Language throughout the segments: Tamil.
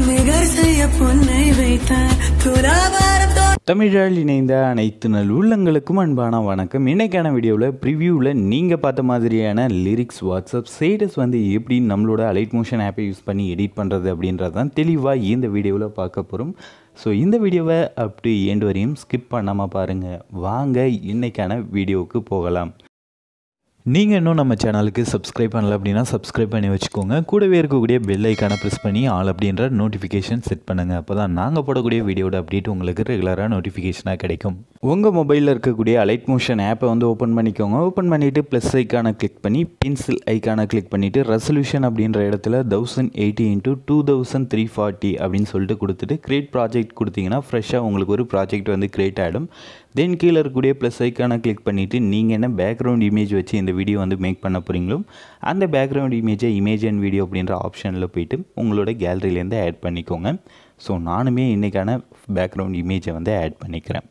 நிகர் செய்ய பொன்னை வைத்தார் துலாபாரம் தோ தமிழால் இணைந்த அனைத்து நல் உள்ளங்களுக்கும் அன்பான வணக்கம் இன்னைக்கான வீடியோவில் ப்ரிவ்யூவில் நீங்கள் பார்த்த மாதிரியான லிரிக்ஸ் வாட்ஸ்அப் ஸ்டேட்டஸ் வந்து எப்படி நம்மளோட அலைட் மோஷன் ஆப்பை யூஸ் பண்ணி எடிட் பண்ணுறது அப்படின்றது தான் தெளிவாக இந்த வீடியோவில் பார்க்க போகிறோம் ஸோ இந்த வீடியோவை அப்படி ஏண்டு வரையும் ஸ்கிப் பண்ணாமல் பாருங்கள் வாங்க இன்னைக்கான வீடியோவுக்கு போகலாம் நீங்கள் இன்னும் நம்ம சேனலுக்கு சப்ஸ்கிரைப் பண்ணல அப்படின்னா சப்ஸ்கிரைப் பண்ணி வச்சுக்கோங்க கூடவே இருக்கக்கூடிய பெல் ஐக்கானை ப்ரெஸ் பண்ணி ஆல் அப்படின்ற நோட்டிஃபிகேஷன் செட் பண்ணுங்கள் அப்போ தான் நாங்கள் போடக்கூடிய வீடியோட அப்டேட் உங்களுக்கு ரெகுலராக நோட்டிஃபிகேஷனாக கிடைக்கும் உங்கள் மொபைலில் இருக்கக்கூடிய அலைட் மோஷன் ஆப்பை வந்து ஓப்பன் பண்ணிக்கோங்க ஓப்பன் பண்ணிவிட்டு ப்ளஸ் ஐக்கானை கிளிக் பண்ணி பென்சில் ஐக்கானை கிளிக் பண்ணிவிட்டு ரெசல்யூஷன் அப்படின்ற இடத்துல thousand eighty into two thousand three forty அப்படின்னு சொல்லிட்டு கொடுத்துட்டு கிரியேட் ப்ராஜெக்ட் கொடுத்தீங்கன்னா ஃப்ரெஷ்ஷாக உங்களுக்கு ஒரு ப்ராஜெக்ட் வந்து கிரியேட் ஆகிடும் தென் கீழே இருக்கக்கூடிய ப்ளஸ் ஐக்கானை கிளிக் பண்ணிவிட்டு நீங்கள் என்ன பேக்ரவுண்ட் இமேஜ் வச்சு இந்த வீடியோ வந்து மேக் பண்ண போகிறீங்களோ அந்த பேக்ரவுண்ட் இமேஜை இமேஜ் அண்ட் வீடியோ அப்படின்ற ஆப்ஷனில் போயிட்டு உங்களோட கேலரியிலேருந்து ஆட் பண்ணிக்கோங்க ஸோ நானுமே இன்றைக்கான பேக்ரவுண்ட் இமேஜை வந்து ஆட் பண்ணிக்கிறேன்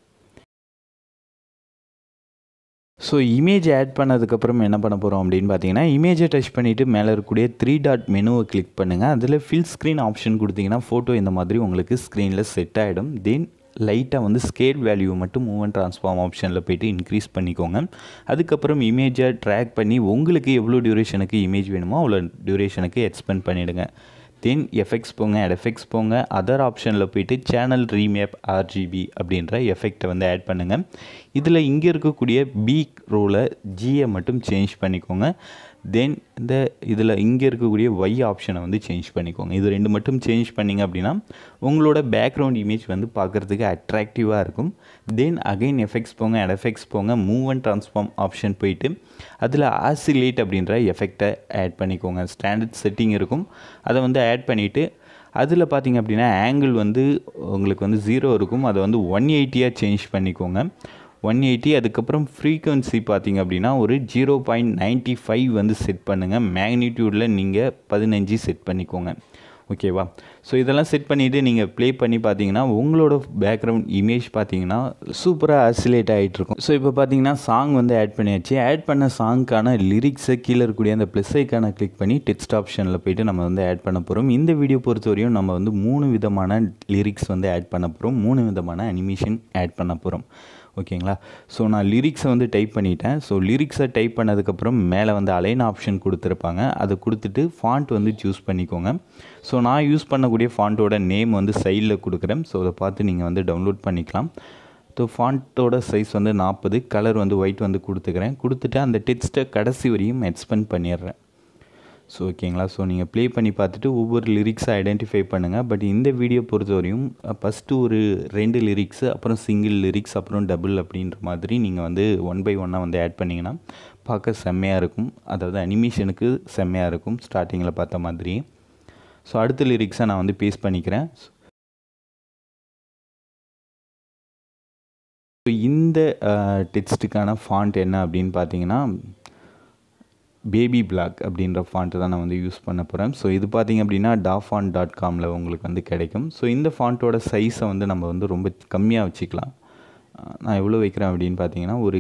ஸோ இமேஜ் ஆட் பண்ணதுக்கப்புறம் என்ன பண்ண போகிறோம் அப்படின்னு பார்த்தீங்கன்னா இமேஜை டச் பண்ணிவிட்டு மேலே இருக்கக்கூடிய த்ரீ டாட் மெனுவை கிளிக் பண்ணுங்கள் அதில் ஃபில் ஸ்க்ரீன் ஆப்ஷன் கொடுத்தீங்கன்னா ஃபோட்டோ இந்த மாதிரி உங்களுக்கு ஸ்க்ரீனில் செட் ஆகிடும் தென் லைட்டாக வந்து ஸ்கேல் வேல்யூ மட்டும் மூவ் அண்ட் ட்ரான்ஸ்ஃபார்ம் ஆப்ஷனில் போயிட்டு இன்க்ரீஸ் பண்ணிக்கோங்க அதுக்கப்புறம் இமேஜை ட்ராக் பண்ணி உங்களுக்கு எவ்வளோ டியூரேஷனுக்கு இமேஜ் வேணுமோ அவ்வளோ டியூரேஷனுக்கு எக்ஸ்பெண்ட் பண்ணிவிடுங்க தென் எஃபெக்ட்ஸ் போங்க எஃபெக்ட்ஸ் போங்க அதர் ஆப்ஷனில் போயிட்டு சேனல் ரீமேப் ஆர்ஜிபி அப்படின்ற எஃபெக்டை வந்து ஆட் பண்ணுங்கள் இதில் இங்கே இருக்கக்கூடிய பி ரோவில் ஜியை மட்டும் சேஞ்ச் பண்ணிக்கோங்க தென் இந்த இதில் இங்கே இருக்கக்கூடிய ஒய் ஆப்ஷனை வந்து சேஞ்ச் பண்ணிக்கோங்க இது ரெண்டு மட்டும் சேஞ்ச் பண்ணிங்க அப்படின்னா உங்களோட பேக்ரவுண்ட் இமேஜ் வந்து பார்க்குறதுக்கு அட்ராக்டிவாக இருக்கும் தென் அகைன் எஃபெக்ட்ஸ் போங்க அட் எஃபெக்ட்ஸ் போங்க மூவ் அண்ட் ட்ரான்ஸ்ஃபார்ம் ஆப்ஷன் போயிட்டு அதில் ஆசிலேட் அப்படின்ற எஃபெக்டை ஆட் பண்ணிக்கோங்க ஸ்டாண்டர்ட் செட்டிங் இருக்கும் அதை வந்து ஆட் பண்ணிவிட்டு அதில் பார்த்தீங்க அப்படின்னா ஆங்கிள் வந்து உங்களுக்கு வந்து ஜீரோ இருக்கும் அதை வந்து ஒன் எயிட்டியாக சேஞ்ச் பண்ணிக்கோங்க ஒன் எயிட்டி அதுக்கப்புறம் ஃப்ரீக்குவன்சி பார்த்தீங்க அப்படின்னா ஒரு ஜீரோ பாயிண்ட் நைன்ட்டி ஃபைவ் வந்து செட் பண்ணுங்கள் மேக்னிடியூடில் நீங்கள் பதினஞ்சு செட் பண்ணிக்கோங்க ஓகேவா ஸோ இதெல்லாம் செட் பண்ணிவிட்டு நீங்கள் ப்ளே பண்ணி பார்த்தீங்கன்னா உங்களோட பேக்ரவுண்ட் இமேஜ் பார்த்தீங்கன்னா சூப்பராக அசிலேட் ஆகிட்டுருக்கும் ஸோ இப்போ பார்த்தீங்கன்னா சாங் வந்து ஆட் பண்ணியாச்சு ஆட் பண்ண சாங்க்கான லிரிக்ஸை கீழே இருக்கக்கூடிய அந்த ப்ளஸ் ஐக்கானை கிளிக் பண்ணி டெக்ஸ்ட் ஆப்ஷனில் போயிட்டு நம்ம வந்து ஆட் பண்ண போகிறோம் இந்த வீடியோ பொறுத்தவரையும் நம்ம வந்து மூணு விதமான லிரிக்ஸ் வந்து ஆட் பண்ண போகிறோம் மூணு விதமான அனிமேஷன் ஆட் பண்ண போகிறோம் ஓகேங்களா ஸோ நான் லிரிக்ஸை வந்து டைப் பண்ணிட்டேன் ஸோ லிரிக்ஸை டைப் பண்ணதுக்கப்புறம் மேலே வந்து அலைன் ஆப்ஷன் கொடுத்துருப்பாங்க அதை கொடுத்துட்டு ஃபாண்ட் வந்து சூஸ் பண்ணிக்கோங்க ஸோ நான் யூஸ் பண்ணக்கூடிய ஃபாண்ட்டோட நேம் வந்து சைடில் கொடுக்குறேன் ஸோ அதை பார்த்து நீங்கள் வந்து டவுன்லோட் பண்ணிக்கலாம் ஸோ ஃபாண்ட்டோட சைஸ் வந்து நாற்பது கலர் வந்து ஒயிட் வந்து கொடுத்துக்கிறேன் கொடுத்துட்டு அந்த டெக்ஸ்ட்டை கடைசி வரையும் எக்ஸ்பெண்ட் பண்ணிடுறேன் ஸோ ஓகேங்களா ஸோ நீங்கள் ப்ளே பண்ணி பார்த்துட்டு ஒவ்வொரு லிரிக்ஸை ஐடென்டிஃபை பண்ணுங்கள் பட் இந்த வீடியோ பொறுத்தவரையும் ஃபஸ்ட்டு ஒரு ரெண்டு லிரிக்ஸு அப்புறம் சிங்கிள் லிரிக்ஸ் அப்புறம் டபுள் அப்படின்ற மாதிரி நீங்கள் வந்து ஒன் பை ஒன்னாக வந்து ஆட் பண்ணிங்கன்னா பார்க்க செம்மையாக இருக்கும் அதாவது அனிமேஷனுக்கு செம்மையாக இருக்கும் ஸ்டார்டிங்கில் பார்த்த மாதிரி ஸோ அடுத்த லிரிக்ஸை நான் வந்து பேஸ்ட் பண்ணிக்கிறேன் ஸோ இந்த டெக்ஸ்ட்டுக்கான ஃபாண்ட் என்ன அப்படின்னு பார்த்தீங்கன்னா பேபி பிளாக் அப்படின்ற ஃபாண்ட்டு தான் நான் வந்து யூஸ் பண்ண போகிறேன் ஸோ இது பார்த்திங்க அப்படின்னா டாஃபான் டாட் காமில் உங்களுக்கு வந்து கிடைக்கும் ஸோ இந்த ஃபாண்ட்டோட சைஸை வந்து நம்ம வந்து ரொம்ப கம்மியாக வச்சுக்கலாம் நான் எவ்வளோ வைக்கிறேன் அப்படின்னு பார்த்தீங்கன்னா ஒரு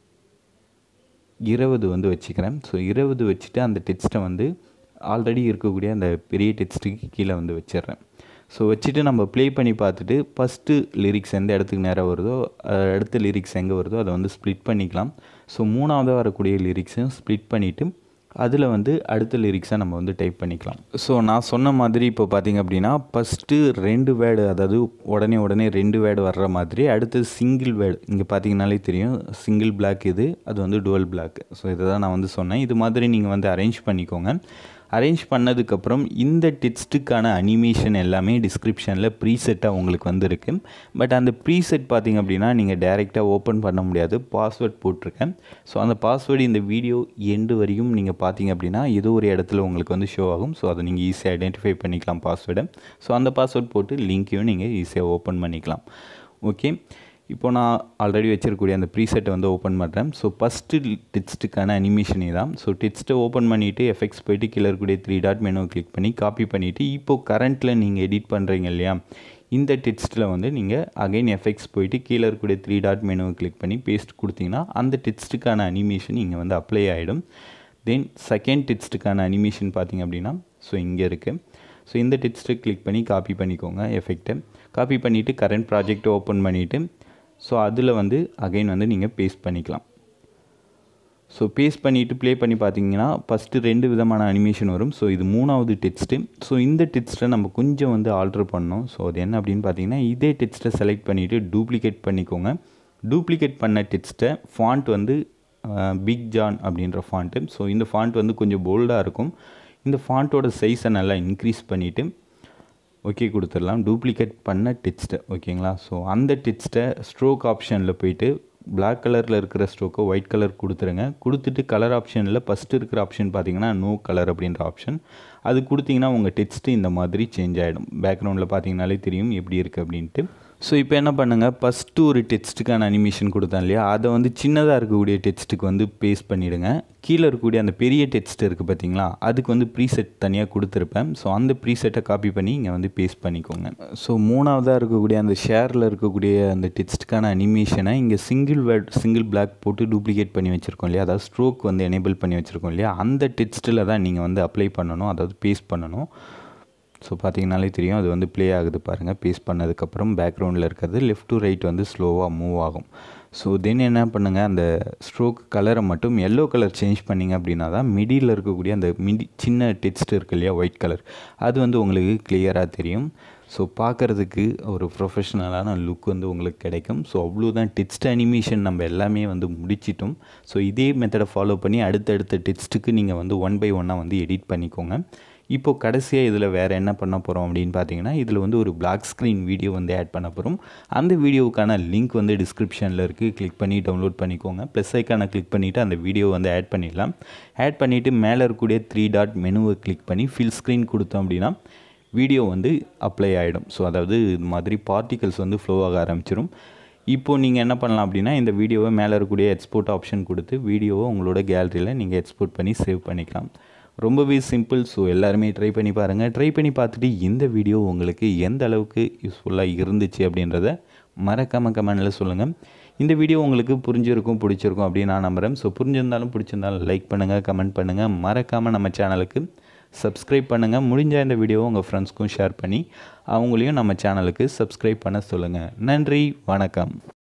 இருபது வந்து வச்சுக்கிறேன் ஸோ இருபது வச்சுட்டு அந்த டெக்ஸ்ட்டை வந்து ஆல்ரெடி இருக்கக்கூடிய அந்த பெரிய டெக்ஸ்ட்டுக்கு கீழே வந்து வச்சிடுறேன் ஸோ வச்சுட்டு நம்ம ப்ளே பண்ணி பார்த்துட்டு ஃபஸ்ட்டு லிரிக்ஸ் எந்த இடத்துக்கு நேராக வருதோ அடுத்த லிரிக்ஸ் எங்கே வருதோ அதை வந்து ஸ்ப்ளிட் பண்ணிக்கலாம் ஸோ மூணாவதாக வரக்கூடிய லிரிக்ஸையும் ஸ்ப்ளிட் பண்ணிவிட்டு அதில் வந்து அடுத்த லிரிக்ஸை நம்ம வந்து டைப் பண்ணிக்கலாம் ஸோ நான் சொன்ன மாதிரி இப்போ பார்த்திங்க அப்படின்னா ஃபஸ்ட்டு ரெண்டு வேர்டு அதாவது உடனே உடனே ரெண்டு வேர்டு வர்ற மாதிரி அடுத்து சிங்கிள் வேர்டு இங்கே பார்த்தீங்கனாலே தெரியும் சிங்கிள் பிளாக் இது அது வந்து டுவல் பிளாக் ஸோ இதை தான் நான் வந்து சொன்னேன் இது மாதிரி நீங்கள் வந்து அரேஞ்ச் பண்ணிக்கோங்க அரேஞ்ச் பண்ணதுக்கப்புறம் இந்த டெக்ஸ்ட்டுக்கான அனிமேஷன் எல்லாமே டிஸ்கிரிப்ஷனில் ப்ரீசெட்டாக உங்களுக்கு வந்துருக்கு பட் அந்த ப்ரீசெட் பார்த்திங்க அப்படின்னா நீங்கள் டைரெக்டாக ஓப்பன் பண்ண முடியாது பாஸ்வேர்ட் போட்டிருக்கேன் ஸோ அந்த பாஸ்வேர்டு இந்த வீடியோ எண்டு வரையும் நீங்கள் பார்த்தீங்க அப்படின்னா ஏதோ ஒரு இடத்துல உங்களுக்கு வந்து ஷோ ஆகும் ஸோ அதை நீங்கள் ஈஸியாக ஐடென்டிஃபை பண்ணிக்கலாம் பாஸ்வேர்டை ஸோ அந்த பாஸ்வேர்ட் போட்டு லிங்க்கையும் நீங்கள் ஈஸியாக ஓப்பன் பண்ணிக்கலாம் ஓகே இப்போ நான் ஆல்ரெடி வச்சிருக்கக்கூடிய அந்த ப்ரீசெட்டை வந்து ஓப்பன் பண்ணுறேன் ஸோ ஃபஸ்ட்டு டெக்ஸ்ட்டுக்கான அனிமேஷனே தான் ஸோ டெக்ஸ்ட்டை ஓப்பன் பண்ணிவிட்டு எஃபெக்ட்ஸ் போயிட்டு கீழே இருக்கக்கூடிய த்ரீ டாட் மெனு கிளிக் பண்ணி காப்பி பண்ணிவிட்டு இப்போது கரண்ட்டில் நீங்கள் எடிட் பண்ணுறீங்க இல்லையா இந்த டெக்ஸ்ட்டில் வந்து நீங்கள் அகைன் எஃபெக்ட்ஸ் போயிட்டு கீழே இருக்கக்கூடிய த்ரீ டாட் மெனுவை கிளிக் பண்ணி பேஸ்ட் கொடுத்தீங்கன்னா அந்த டெக்ஸ்ட்டுக்கான அனிமேஷன் இங்கே வந்து அப்ளை ஆகிடும் தென் செகண்ட் டெக்ஸ்ட்டுக்கான அனிமேஷன் பார்த்தீங்க அப்படின்னா ஸோ இங்கே இருக்குது ஸோ இந்த டெக்ஸ்ட்டை கிளிக் பண்ணி காப்பி பண்ணிக்கோங்க எஃபெக்ட்டை காப்பி பண்ணிவிட்டு கரண்ட் ப்ராஜெக்ட்டை ஓப்பன் பண்ணிவிட்டு ஸோ அதில் வந்து அகைன் வந்து நீங்கள் பேஸ்ட் பண்ணிக்கலாம் ஸோ பேஸ்ட் பண்ணிவிட்டு ப்ளே பண்ணி பார்த்தீங்கன்னா ஃபஸ்ட்டு ரெண்டு விதமான அனிமேஷன் வரும் ஸோ இது மூணாவது டெக்ஸ்ட்டு ஸோ இந்த டெக்ஸ்ட்டை நம்ம கொஞ்சம் வந்து ஆல்ட்ரு பண்ணோம் ஸோ அது என்ன அப்படின்னு பார்த்தீங்கன்னா இதே டெக்ஸ்ட்டை செலக்ட் பண்ணிவிட்டு டூப்ளிகேட் பண்ணிக்கோங்க டூப்ளிகேட் பண்ண டெக்ஸ்ட்டை ஃபாண்ட் வந்து பிக் ஜான் அப்படின்ற ஃபாண்ட்டு ஸோ இந்த ஃபாண்ட் வந்து கொஞ்சம் போல்டாக இருக்கும் இந்த ஃபாண்ட்டோட சைஸை நல்லா இன்க்ரீஸ் பண்ணிவிட்டு ஓகே கொடுத்துடலாம் டூப்ளிகேட் பண்ண டெக்ஸ்ட்டை ஓகேங்களா ஸோ அந்த டெக்ஸ்ட்டை ஸ்ட்ரோக் ஆப்ஷனில் போயிட்டு பிளாக் கலரில் இருக்கிற ஸ்ட்ரோக்கை ஒயிட் கலர் கொடுத்துருங்க கொடுத்துட்டு கலர் ஆப்ஷனில் ஃபஸ்ட்டு இருக்கிற ஆப்ஷன் பார்த்தீங்கன்னா நோ கலர் அப்படின்ற ஆப்ஷன் அது கொடுத்தீங்கன்னா உங்கள் டெக்ஸ்ட்டு இந்த மாதிரி சேஞ்ச் ஆகிடும் பேக்ரவுண்டில் பார்த்தீங்கனாலே தெரியும் எப்படி இருக்குது அப்படின்ட்டு ஸோ இப்போ என்ன பண்ணுங்கள் ஃபஸ்ட்டு ஒரு டெக்ஸ்ட்டுக்கான அனிமேஷன் கொடுத்தேன் இல்லையா அதை வந்து சின்னதாக இருக்கக்கூடிய டெக்ஸ்ட்டுக்கு வந்து பேஸ்ட் பண்ணிவிடுங்க கீழே இருக்கக்கூடிய அந்த பெரிய டெக்ஸ்ட் இருக்குது பார்த்தீங்களா அதுக்கு வந்து ப்ரீசெட் தனியாக கொடுத்துருப்பேன் ஸோ அந்த ப்ரீசெட்டை காப்பி பண்ணி இங்கே வந்து பேஸ்ட் பண்ணிக்கோங்க ஸோ மூணாவதாக இருக்கக்கூடிய அந்த ஷேரில் இருக்கக்கூடிய அந்த டெக்ஸ்ட்டுக்கான அனிமேஷனை இங்கே சிங்கிள் வேர்ட் சிங்கிள் பிளாக் போட்டு டூப்ளிகேட் பண்ணி வச்சுருக்கோம் இல்லையா அதாவது ஸ்ட்ரோக் வந்து எனேபிள் பண்ணி வச்சுருக்கோம் இல்லையா அந்த டெக்ஸ்ட்டில் தான் நீங்கள் வந்து அப்ளை பண்ணணும் அதாவது பேஸ்ட் பண்ணணும் ஸோ பார்த்தீங்கனாலே தெரியும் அது வந்து ப்ளே ஆகுது பாருங்கள் பேஸ்ட் பண்ணதுக்கப்புறம் பேக்ரவுண்டில் இருக்கிறது லெஃப்ட் டு ரைட் வந்து ஸ்லோவாக மூவ் ஆகும் ஸோ தென் என்ன பண்ணுங்கள் அந்த ஸ்ட்ரோக் கலரை மட்டும் எல்லோ கலர் சேஞ்ச் பண்ணிங்க அப்படின்னா தான் மிடியில் இருக்கக்கூடிய அந்த மிடி சின்ன டெக்ஸ்ட் இருக்கு இல்லையா ஒயிட் கலர் அது வந்து உங்களுக்கு கிளியராக தெரியும் ஸோ பார்க்குறதுக்கு ஒரு ப்ரொஃபஷ்னலான லுக் வந்து உங்களுக்கு கிடைக்கும் ஸோ அவ்வளோதான் டெக்ஸ்ட் அனிமேஷன் நம்ம எல்லாமே வந்து முடிச்சிட்டோம் ஸோ இதே மெத்தடை ஃபாலோ பண்ணி அடுத்தடுத்த டெக்ஸ்ட்டுக்கு நீங்கள் வந்து ஒன் பை ஒன்னாக வந்து எடிட் பண்ணிக்கோங்க இப்போது கடைசியாக இதில் வேறு என்ன பண்ண போகிறோம் அப்படின்னு பார்த்தீங்கன்னா இதில் வந்து ஒரு பிளாக் ஸ்க்ரீன் வீடியோ வந்து ஆட் பண்ண போகிறோம் அந்த வீடியோவுக்கான லிங்க் வந்து டிஸ்கிரிப்ஷனில் இருக்குது கிளிக் பண்ணி டவுன்லோட் பண்ணிக்கோங்க ப்ளஸ் ஐக்கானை கிளிக் பண்ணிவிட்டு அந்த வீடியோ வந்து ஆட் பண்ணிடலாம் ஆட் பண்ணிவிட்டு மேலே இருக்கக்கூடிய த்ரீ டாட் மெனுவை கிளிக் பண்ணி ஃபில் ஸ்க்ரீன் கொடுத்தோம் அப்படின்னா வீடியோ வந்து அப்ளை ஆகிடும் ஸோ அதாவது இது மாதிரி பார்ட்டிகல்ஸ் வந்து ஃப்ளோ ஆக ஆரம்பிச்சிடும் இப்போது நீங்கள் என்ன பண்ணலாம் அப்படின்னா இந்த வீடியோவை மேலே இருக்கக்கூடிய எக்ஸ்போர்ட் ஆப்ஷன் கொடுத்து வீடியோவை உங்களோட கேலரியில் நீங்கள் எக்ஸ்போர்ட் பண்ணி சேவ் பண்ணிக்கலாம் ரொம்பவே சிம்பிள் ஸோ எல்லாருமே ட்ரை பண்ணி பாருங்கள் ட்ரை பண்ணி பார்த்துட்டு இந்த வீடியோ உங்களுக்கு எந்த அளவுக்கு யூஸ்ஃபுல்லாக இருந்துச்சு அப்படின்றத மறக்காமல் கமெண்டில் சொல்லுங்கள் இந்த வீடியோ உங்களுக்கு புரிஞ்சிருக்கும் பிடிச்சிருக்கும் அப்படின்னு நான் நம்புகிறேன் ஸோ புரிஞ்சிருந்தாலும் பிடிச்சிருந்தாலும் லைக் பண்ணுங்கள் கமெண்ட் பண்ணுங்கள் மறக்காமல் நம்ம சேனலுக்கு சப்ஸ்கிரைப் பண்ணுங்கள் முடிஞ்ச இந்த வீடியோவை உங்கள் ஃப்ரெண்ட்ஸ்க்கும் ஷேர் பண்ணி அவங்களையும் நம்ம சேனலுக்கு சப்ஸ்கிரைப் பண்ண சொல்லுங்கள் நன்றி வணக்கம்